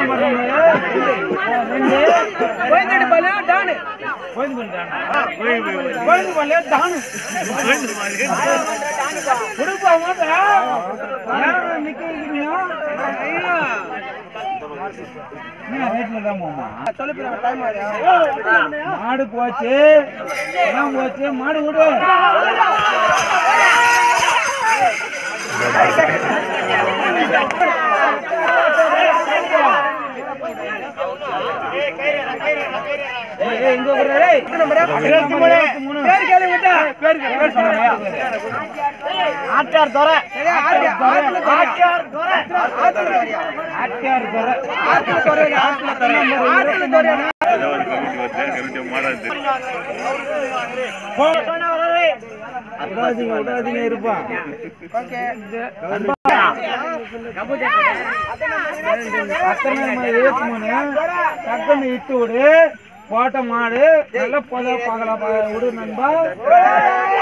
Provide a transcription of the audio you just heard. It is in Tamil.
கோயந்தடி பல்லு டானு கோயந்து பல்லு டானு கொடுப்பா மாட்டா ஏன் நிக்க வைக்கிறீங்க என்ன வீட்டுல தான் போமா மாடு போச்சு எல்லாம் போச்சு மாடு விடு ஏய், ஏய், இங்க வர்றா, ஏய். இருபத்தி மூணு. பேர் கேளு விட்டா. பேர் கேளு, பேர் சொல்லுங்க. ஆட்டார் துறை ஆட்டியார் துறை. ஆட்டார் துறை ஆட்டியார் துறை. ஆட்டியார் துறை. ஆட்டியார் துறை. விடாதீங்க, விடாதீங்க, இருப்பான். டக்குன்னு நம்ம இருபத்தி மூணு, டக்குன்னு இட்டு விடு போட்ட மாடு நல்ல பொத பார்க்கலாம் விடு நண்பா